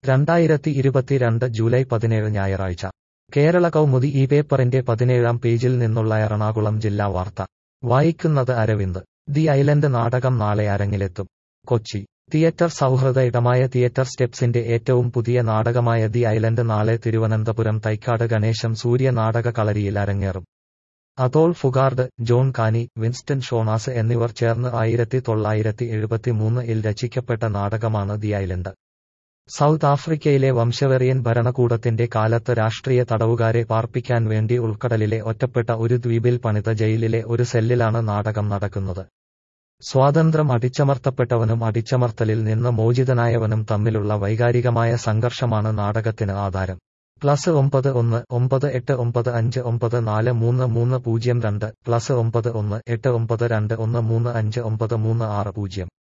രണ്ടായിരത്തി ഇരുപത്തിരണ്ട് ജൂലൈ പതിനേഴ് ഞായറാഴ്ച കേരള കൗമുദി ഈ പേപ്പറിന്റെ പതിനേഴാം പേജിൽ നിന്നുള്ള എറണാകുളം ജില്ലാ വാർത്ത വായിക്കുന്നത് അരവിന്ദ് ദി ഐലൻഡ് നാടകം നാളെ അരങ്ങിലെത്തും കൊച്ചി തിയേറ്റർ സൗഹൃദ ഇടമായ തിയേറ്റർ സ്റ്റെപ്സിന്റെ ഏറ്റവും പുതിയ നാടകമായ ദി ഐലൻഡ് നാളെ തിരുവനന്തപുരം തൈക്കാട് ഗണേശം സൂര്യ നാടക കളരിയിൽ അരങ്ങേറും അതോൾ ഫുഗാർഡ് ജോൺ കാനി വിൻസ്റ്റൺ ഷോണാസ് എന്നിവർ ചേർന്ന് ആയിരത്തി തൊള്ളായിരത്തി എഴുപത്തിമൂന്ന് ഇൽ രചിക്കപ്പെട്ട നാടകമാണ് ദി ഐലൻഡ് സൗത്ത് ആഫ്രിക്കയിലെ വംശവെറിയൻ ഭരണകൂടത്തിന്റെ കാലത്ത് രാഷ്ട്രീയ തടവുകാരെ പാർപ്പിക്കാൻ വേണ്ടി ഉൾക്കടലിലെ ഒറ്റപ്പെട്ട ഒരു ദ്വീപിൽ പണിത ജയിലിലെ ഒരു സെല്ലിലാണ് നാടകം നടക്കുന്നത് സ്വാതന്ത്ര്യം അടിച്ചമർത്തപ്പെട്ടവനും അടിച്ചമർത്തലിൽ നിന്ന് മോചിതനായവനും തമ്മിലുള്ള വൈകാരികമായ സംഘർഷമാണ് നാടകത്തിന് ആധാരം പ്ലസ് ഒമ്പത് ഒന്ന് ഒമ്പത് എട്ട് ഒമ്പത് അഞ്ച് ഒമ്പത് നാല് മൂന്ന് മൂന്ന് പൂജ്യം രണ്ട് പ്ലസ് ഒമ്പത് ഒന്ന് എട്ട് ഒമ്പത് രണ്ട് ഒന്ന് മൂന്ന് അഞ്ച് ഒമ്പത് മൂന്ന് ആറ് പൂജ്യം